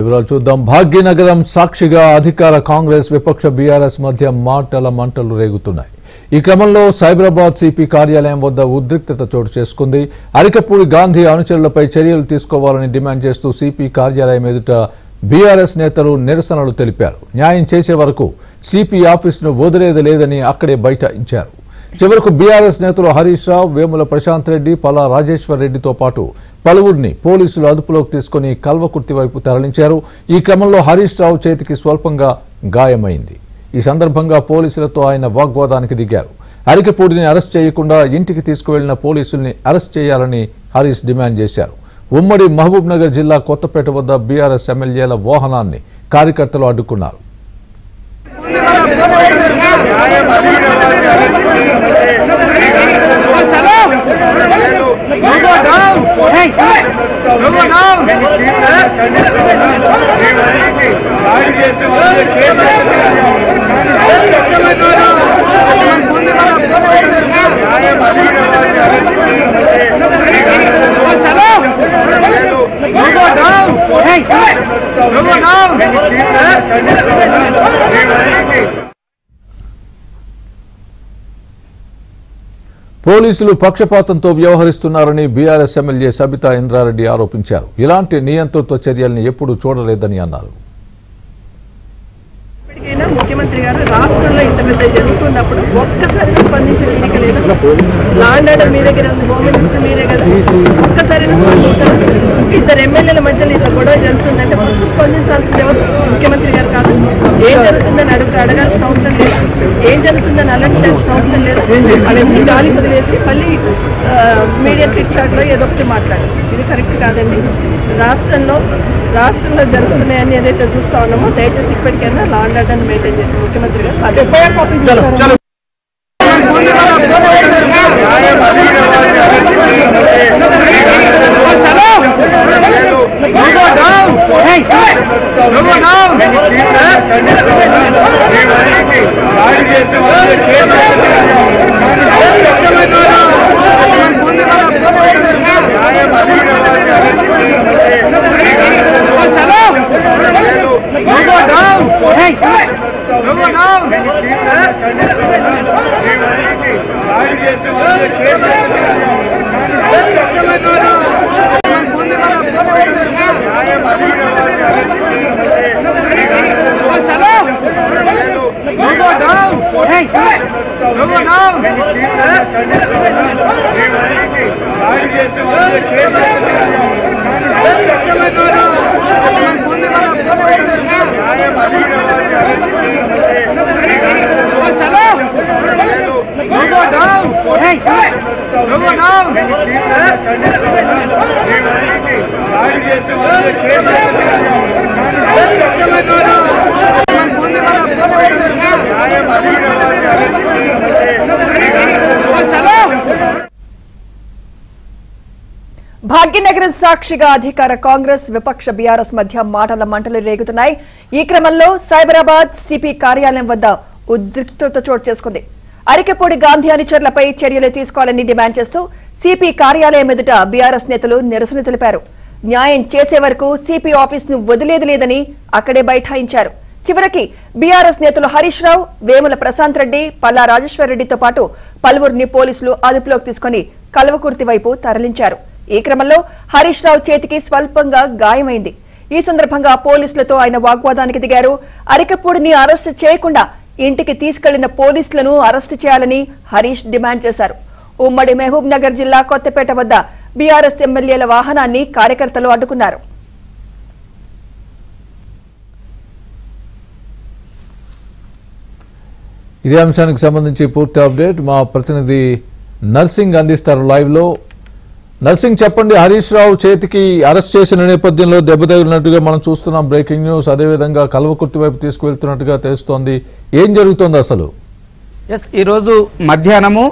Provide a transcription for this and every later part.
వివరాలు చూద్దాం భాగ్యనగరం సాక్షిగా అధికార కాంగ్రెస్ విపక్ష బీఆర్ఎస్ మధ్య మాటల మంటలు రేగుతున్నాయి ఈ క్రమంలో సైబరాబాద్ సిపి కార్యాలయం వద్ద ఉద్రిక్తత చోటు చేసుకుంది అరికపూడి గాంధీ అనుచరులపై చర్యలు తీసుకోవాలని డిమాండ్ చేస్తూ సిపి కార్యాలయం ఎదుట బీఆర్ఎస్ నేతలు నిరసనలు తెలిపారు న్యాయం చేసే వరకు సిపి ఆఫీసును వదిలేది లేదని అక్కడే బైఠాయించారు చివరకు బీఆర్ఎస్ నేతలు హరీష్ రావు వేముల ప్రశాంత్ రెడ్డి పల్లా రాజేశ్వర్ రెడ్డితో పాటు పలువురిని పోలీసులు అదుపులోకి తీసుకుని కల్వకుర్తి వైపు తరలించారు ఈ క్రమంలో హరీష్ రావు చేతికి స్వల్పంగా గాయమైంది ఈ సందర్భంగా పోలీసులతో ఆయన వాగ్వాదానికి దిగారు అరికపూడిని అరెస్ట్ చేయకుండా ఇంటికి తీసుకువెళ్లిన పోలీసుల్ని అరెస్ట్ చేయాలని హరీష్ డిమాండ్ చేశారు ఉమ్మడి మహబూబ్ నగర్ జిల్లా కొత్తపేట వద్ద బీఆర్ఎస్ ఎమ్మెల్యేల వాహనాన్ని కార్యకర్తలు అడ్డుకున్నారు పోలీసులు పక్షపాతంతో వ్యవహరిస్తున్నారని బీఆర్ఎస్ ఎమ్మెల్యే సబితా ఇంద్రారెడ్డి ఆరోపించారు ఇలాంటి నియంతృత్వ చర్యల్ని ఎప్పుడూ చూడలేదని అన్నారు ఇప్పటికైనా ముఖ్యమంత్రి గారు రాష్ట్రంలో ఇంత పెద్ద జరుగుతున్నప్పుడు ఒక్కసారిగా స్పందించిన తీరిక లేదు లా అండ్ ఆర్డర్ మీ దగ్గర ఉంది హోమ్ మినిస్టర్ మీరే కదా ఒక్కసారిగా స్పందించాలి ఇద్దరు ఎమ్మెల్యేల మధ్యలో ఇట్లా గొడవ జరుగుతుందంటే ఫస్ట్ స్పందించాల్సింది ఎవరు ముఖ్యమంత్రి గారు కాదు ఏం జరుగుతుందని అడుగు అడగాల్సిన అవసరం లేదు ఏం జరుగుతుందని అలర్ట్ చేయాల్సిన అవసరం లేదు అవన్నీ గాలి వదిలేసి మళ్ళీ మీడియా చిట్ చాట్లో ఏదో ఒకటి మాట్లాడాలి ఇది కరెక్ట్ కాదండి రాష్ట్రంలో రాష్ట్రంలో జరుగుతున్నాయని ఏదైతే చూస్తా ఉన్నామో దయచేసి ఇప్పటికైనా లా అండ్ ఆర్డర్ మెయింటైన్ చేసి ముఖ్యమంత్రి గారు అదే భాగ్యనగరం సాక్షిగా అధికార కాంగ్రెస్ విపక్ష బీఆర్ఎస్ మధ్య మాటల మంటలు రేగుతున్నాయి ఈ క్రమంలో సైబరాబాద్ సిపి కార్యాలయం వద్ద ఉద్రిక్తత చోటు చేసుకుంది అరికెపూడి గాంధీ అనుచరులపై చర్యలు తీసుకోవాలని డిమాండ్ చేస్తూ సిపి కార్యాలయం ఎదుట బీఆర్ఎస్ నేతలు నిరసన తెలిపారు న్యాయం చేసే వరకు సిపి ఆఫీస్ ను వదిలేది లేదని అక్కడే బైఠాయించారు చివరికి బీఆర్ఎస్ నేతలు హరీష్ రావు వేముల ప్రశాంత్ రెడ్డి పల్లా రాజేశ్వర్ రెడ్డితో పాటు పలువురిని పోలీసులు అదుపులోకి తీసుకుని కల్వకుర్తి వైపు తరలించారు ఈ క్రమంలో హరీష్ రావు చేతికి స్వల్పంగా గాయమైంది ఈ సందర్భంగా పోలీసులతో ఆయన వాగ్వాదానికి దిగారు అరికపూడిని అరెస్టు చేయకుండా ఇంటికి తీసుకెళ్లిన పోలీసులను అరెస్టు చేయాలని హరీష్ డిమాండ్ చేశారు ఉమ్మడి మహబూబ్ నగర్ జిల్లా కొత్తపేట వద్ద బీఆర్ఎస్ ఎమ్మెల్యేల వాహనాన్ని కార్యకర్తలు అడ్డుకున్నారు ఇదే అంశానికి సంబంధించి పూర్తి అప్డేట్ మా ప్రతినిధి నర్సింగ్ అందిస్తారు లైవ్ లో నర్సింగ్ చెప్పండి హరీష్ రావు చేతికి అరెస్ట్ చేసిన నేపథ్యంలో దెబ్బ తగిలినట్టుగా మనం చూస్తున్నాం బ్రేకింగ్ న్యూస్ అదేవిధంగా కల్వకుర్తి వైపు తీసుకువెళ్తున్నట్టుగా తెలుస్తోంది ఏం జరుగుతోంది అసలు ఎస్ ఈరోజు మధ్యాహ్నము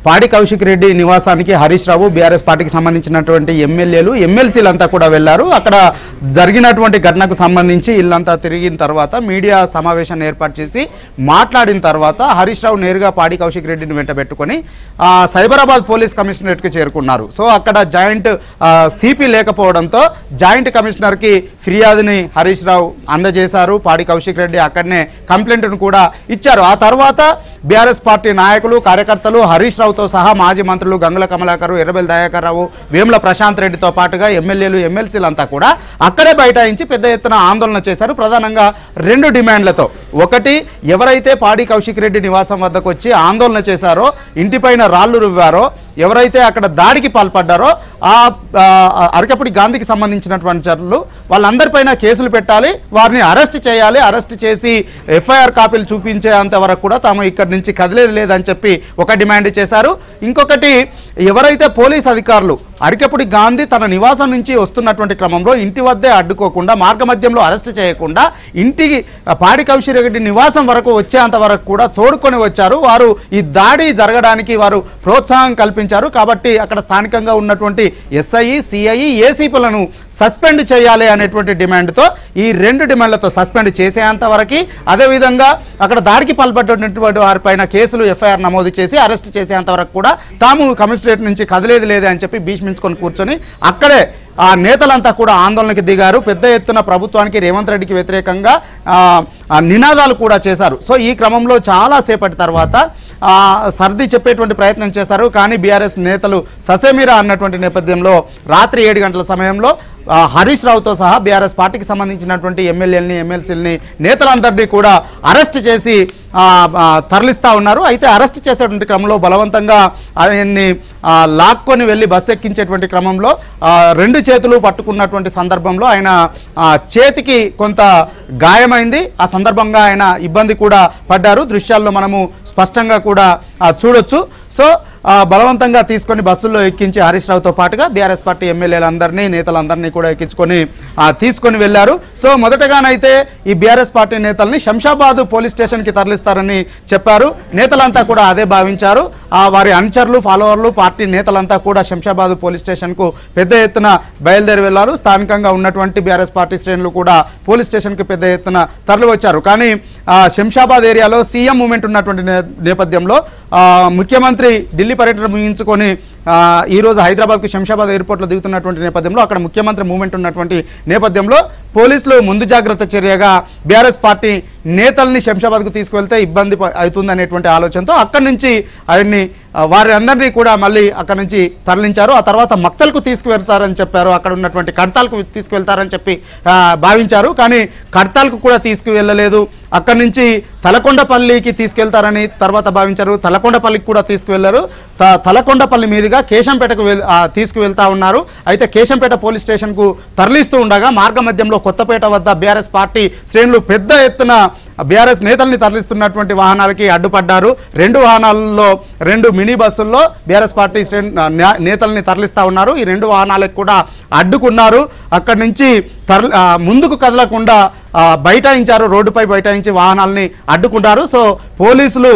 పాడి కౌశిక్ రెడ్డి నివాసానికి హరీష్ రావు బీఆర్ఎస్ పార్టీకి సంబంధించినటువంటి ఎమ్మెల్యేలు ఎమ్మెల్సీలు అంతా కూడా వెళ్లారు అక్కడ జరిగినటువంటి ఘటనకు సంబంధించి ఇల్లంతా తిరిగిన తర్వాత మీడియా సమావేశాన్ని ఏర్పాటు చేసి మాట్లాడిన తర్వాత హరీష్ రావు నేరుగా పాడి కౌశిక్ రెడ్డిని వెంటబెట్టుకొని ఆ, సైబరాబాద్ పోలీస్ కమిషనరేట్కి చేరుకున్నారు సో అక్కడ జాయింట్ సిపి లేకపోవడంతో జాయింట్ కమిషనర్కి ఫిర్యాదుని హరీష్ రావు అందజేశారు పాడి కౌశిక్ రెడ్డి అక్కడనే కంప్లైంట్ను కూడా ఇచ్చారు ఆ తర్వాత బీఆర్ఎస్ పార్టీ నాయకులు కార్యకర్తలు హరీష్ రావుతో సహా మాజీ మంత్రులు గంగుల కమలాకర్ ఎర్రబెల్లి దయాకర్ రావు వేముల ప్రశాంత్ రెడ్డితో పాటుగా ఎమ్మెల్యేలు ఎమ్మెల్సీలు అంతా కూడా అక్కడే బైఠాయించి పెద్ద ఎత్తున ఆందోళన చేశారు ప్రధానంగా రెండు డిమాండ్లతో ఒకటి ఎవరైతే పాడి కౌశిక్ రెడ్డి నివాసం వద్దకు వచ్చి ఆందోళన చేశారో ఇంటిపైన రాళ్లు రువ్వారో ఎవరైతే అక్కడ దాడికి పాల్పడ్డారో ఆ ఆ, అరకపుడి గాంధీకి సంబంధించినటువంటి చర్యలు వాళ్ళందరిపైన కేసులు పెట్టాలి వారిని అరెస్ట్ చేయాలి అరెస్ట్ చేసి ఎఫ్ఐఆర్ కాపీలు చూపించేంత వరకు కూడా తాము ఇక్కడి నుంచి కదిలేదు లేదని చెప్పి ఒక డిమాండ్ చేశారు ఇంకొకటి ఎవరైతే పోలీస్ అధికారులు అరికపుడి గాంధీ తన నివాసం నుంచి వస్తున్నటువంటి క్రమంలో ఇంటి వద్దే అడ్డుకోకుండా మార్గమధ్యంలో అరెస్ట్ చేయకుండా ఇంటికి ఆ, పాడి కౌశిరెడ్డి నివాసం వరకు వచ్చేంత వరకు కూడా తోడుకొని వచ్చారు వారు ఈ దాడి జరగడానికి వారు ప్రోత్సాహం కల్పించారు కాబట్టి అక్కడ స్థానికంగా ఉన్నటువంటి ఎస్ఐ సిఐ ఏసీపీలను సస్పెండ్ చేయాలి అనేటువంటి డిమాండ్తో ఈ రెండు డిమాండ్లతో సస్పెండ్ చేసేంత వరకు అదేవిధంగా అక్కడ దాడికి పాల్పడినటువంటి వారిపైన కేసులు ఎఫ్ఐఆర్ నమోదు చేసి అరెస్ట్ చేసేంత వరకు కూడా తాము కమిషనరేట్ నుంచి కదిలేదు లేదు అని చెప్పి భీష్మించుకొని కూర్చొని అక్కడే ఆ నేతలంతా కూడా ఆందోళనకి దిగారు పెద్ద ఎత్తున ప్రభుత్వానికి రేవంత్ రెడ్డికి వ్యతిరేకంగా ఆ, ఆ నినాదాలు కూడా చేశారు సో ఈ క్రమంలో చాలా సేపటి తర్వాత ఆ, సర్ది చెప్పేటువంటి ప్రయత్నం చేశారు కానీ బీఆర్ఎస్ నేతలు ససేమిరా అన్నటువంటి నేపథ్యంలో రాత్రి ఏడు గంటల సమయంలో ఆ, హరీష్ రావుతో సహా బీఆర్ఎస్ పార్టీకి సంబంధించినటువంటి ఎమ్మెల్యేలని ఎమ్మెల్సీలని నేతలందరినీ కూడా అరెస్ట్ చేసి ఆ, ఆ, తరలిస్తా ఉన్నారు అయితే అరెస్ట్ చేసేటువంటి క్రమంలో బలవంతంగా ఆయన్ని ఆ, లాక్కొని వెళ్ళి బస్సు ఎక్కించేటువంటి క్రమంలో ఆ, రెండు చేతులు పట్టుకున్నటువంటి సందర్భంలో ఆయన ఆ, చేతికి కొంత గాయమైంది ఆ సందర్భంగా ఆయన ఇబ్బంది కూడా పడ్డారు దృశ్యాల్లో మనము స్పష్టంగా కూడా ఆ, చూడొచ్చు సో ఆ, బలవంతంగా తీసుకొని బస్సుల్లో ఎక్కించి హరీష్ రావుతో పాటుగా బీఆర్ఎస్ పార్టీ ఎమ్మెల్యేలందరినీ నేతలందరినీ కూడా ఎక్కించుకొని ఆ, తీసుకొని వెళ్లారు సో మొదటగానైతే ఈ బీఆర్ఎస్ పార్టీ నేతల్ని శంషాబాద్ పోలీస్ స్టేషన్కి తరలిస్తారని చెప్పారు నేతలంతా కూడా అదే భావించారు ఆ, వారి అనుచరులు ఫాలోవర్లు పార్టీ నేతలంతా కూడా శంషాబాద్ పోలీస్ స్టేషన్కు పెద్ద ఎత్తున బయలుదేరి వెళ్లారు స్థానికంగా ఉన్నటువంటి బీఆర్ఎస్ పార్టీ శ్రేణులు కూడా పోలీస్ స్టేషన్కి పెద్ద ఎత్తున తరలి వచ్చారు కానీ ఆ, శంషాబాద్ ఏరియాలో సీఎం మూమెంట్ ఉన్నటువంటి నే- నేపథ్యంలో ఆ, ముఖ్యమంత్రి ఢిల్లీ పర్యటన ముగించుకొని ఆ, ఈ రోజు హైదరాబాద్కు శంషాబాద్ ఎయిర్పోర్ట్లో దిగుతున్నటువంటి నేపథ్యంలో అక్కడ ముఖ్యమంత్రి మూమెంట్ ఉన్నటువంటి నేపథ్యంలో పోలీసులు ముందు జాగ్రత్త చర్యగా బీఆర్ఎస్ పార్టీ నేతల్ని శంషాబాద్కు తీసుకువెళ్తే ఇబ్బంది ప- అవుతుందనేటువంటి ఆలోచనతో అక్కడి నుంచి ఆయన్ని ఆ, వారి అందరినీ కూడా మళ్ళీ అక్కడి నుంచి తరలించారు ఆ తర్వాత మక్తల్కు తీసుకువెళ్తారని చెప్పారు అక్కడ ఉన్నటువంటి కడతాలకు తీసుకువెళ్తారని చెప్పి ఆ, భావించారు కానీ కడతాలకు కూడా తీసుకువెళ్ళలేదు అక్కడి నుంచి తలకొండపల్లికి తీసుకెళ్తారని తర్వాత భావించారు తలకొండపల్లికి కూడా తీసుకువెళ్లారు త- తలకొండపల్లి మీదుగా కేశంపేటకు వెల్ ఆ, తీసుకువెళ్తా ఉన్నారు అయితే కేశంపేట పోలీస్ స్టేషన్కు తరలిస్తూ ఉండగా మార్గ మధ్యంలో కొత్తపేట వద్ద బీఆర్ఎస్ పార్టీ శ్రేణులు పెద్ద ఎత్తున బీఆర్ఎస్ నేతల్ని తరలిస్తున్నటువంటి వాహనాలకి అడ్డుపడ్డారు రెండు వాహనాలలో రెండు మినీ బస్సుల్లో బీఆర్ఎస్ పార్టీ శ్రేణు నే- నేతల్ని తరలిస్తా ఉన్నారు ఈ రెండు వాహనాలకు కూడా అడ్డుకున్నారు అక్కడి నుంచి తరలి ఆ, ముందుకు కదలకుండా ఆ, బైఠాయించారు రోడ్డుపై బైఠాయించి వాహనాలని అడ్డుకున్నారు సో పోలీసులు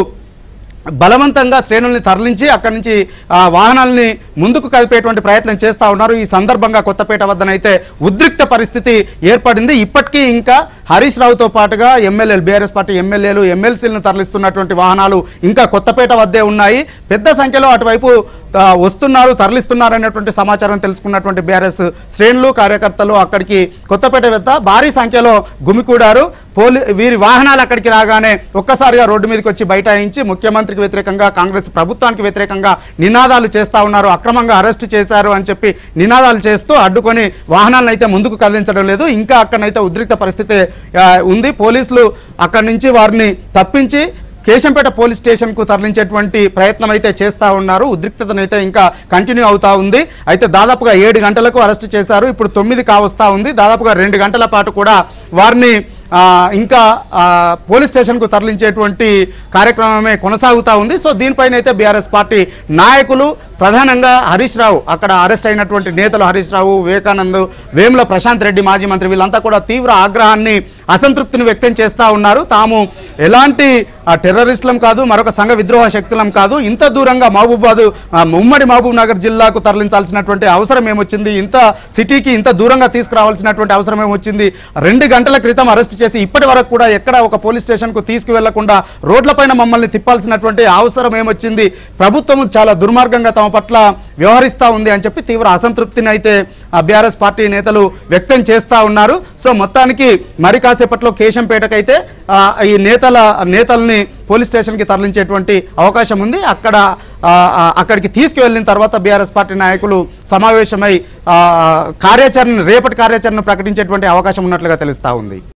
బలవంతంగా శ్రేణుల్ని తరలించి అక్కడి నుంచి ఆ వాహనాల్ని ముందుకు కదిపేటువంటి ప్రయత్నం చేస్తూ ఉన్నారు ఈ సందర్భంగా కొత్తపేట వద్దనైతే ఉద్రిక్త పరిస్థితి ఏర్పడింది ఇప్పటికీ ఇంకా హరీష్ రావుతో పాటుగా ఎమ్మెల్యేలు బీఆర్ఎస్ పార్టీ ఎమ్మెల్యేలు ఎమ్మెల్సీలను తరలిస్తున్నటువంటి వాహనాలు ఇంకా కొత్తపేట వద్దే ఉన్నాయి పెద్ద సంఖ్యలో అటువైపు ఆ, వస్తున్నారు తరలిస్తున్నారు అనేటువంటి సమాచారం తెలుసుకున్నటువంటి బీఆర్ఎస్ శ్రేణులు కార్యకర్తలు అక్కడికి కొత్తపేట వద్ద భారీ సంఖ్యలో గుమికూడారు పోలీ వీరి వాహనాలు అక్కడికి రాగానే ఒక్కసారిగా రోడ్డు మీదకి వచ్చి బైఠాయించి ముఖ్యమంత్రికి వ్యతిరేకంగా కాంగ్రెస్ ప్రభుత్వానికి వ్యతిరేకంగా నినాదాలు చేస్తా ఉన్నారు అక్రమంగా అరెస్ట్ చేశారు అని చెప్పి నినాదాలు చేస్తూ అడ్డుకొని వాహనాలను అయితే ముందుకు కదిలించడం లేదు ఇంకా అక్కడనైతే ఉద్రిక్త పరిస్థితి ఆ, ఉంది పోలీసులు అక్కడి నుంచి వారిని తప్పించి కేశంపేట పోలీస్ స్టేషన్కు తరలించేటువంటి ప్రయత్నం అయితే చేస్తూ ఉన్నారు ఉద్రిక్తతనైతే ఇంకా కంటిన్యూ అవుతా ఉంది అయితే దాదాపుగా ఏడు గంటలకు అరెస్ట్ చేశారు ఇప్పుడు తొమ్మిది కావస్తా ఉంది దాదాపుగా రెండు గంటల పాటు కూడా వారిని ఆ, ఇంకా ఆ, పోలీస్ స్టేషన్కు తరలించేటువంటి కార్యక్రమమే కొనసాగుతూ ఉంది సో దీనిపైన అయితే బీఆర్ఎస్ పార్టీ నాయకులు ప్రధానంగా హరీష్ రావు అక్కడ అరెస్ట్ అయినటువంటి నేతలు హరీష్ రావు వివేకానంద్ వేముల ప్రశాంత్ రెడ్డి మాజీ మంత్రి వీళ్ళంతా కూడా తీవ్ర ఆగ్రహాన్ని అసంతృప్తిని వ్యక్తం చేస్తూ ఉన్నారు తాము ఎలాంటి ఆ, టెర్రరిస్టులం కాదు మరొక సంఘ విద్రోహ శక్తులం కాదు ఇంత దూరంగా మహబూబాద్ ఆ, ఉమ్మడి మహబూబ్ నగర్ జిల్లాకు తరలించాల్సినటువంటి అవసరం ఏమొచ్చింది ఇంత సిటీకి ఇంత దూరంగా తీసుకురావాల్సినటువంటి అవసరం ఏమొచ్చింది రెండు గంటల క్రితం అరెస్ట్ చేసి ఇప్పటి వరకు కూడా ఎక్కడ ఒక పోలీస్ స్టేషన్కు తీసుకువెళ్లకుండా రోడ్లపైన మమ్మల్ని తిప్పాల్సినటువంటి అవసరం ఏమొచ్చింది ప్రభుత్వం చాలా దుర్మార్గంగా తమ పట్ల వ్యవహరిస్తూ ఉంది అని చెప్పి తీవ్ర అసంతృప్తిని అయితే బీఆర్ఎస్ పార్టీ నేతలు వ్యక్తం చేస్తూ ఉన్నారు సో మొత్తానికి మరి కాసేపట్లో కేశంపేటకైతే ఆ, ఈ నేతల నేతల్ని పోలీస్ స్టేషన్కి తరలించేటువంటి అవకాశం ఉంది అక్కడ ఆ, ఆ, అక్కడికి తీసుకువెళ్ళిన తర్వాత బీఆర్ఎస్ పార్టీ నాయకులు సమావేశమై ఆ, కార్యాచరణ రేపటి కార్యాచరణ ప్రకటించేటువంటి అవకాశం ఉన్నట్లుగా తెలుస్తా ఉంది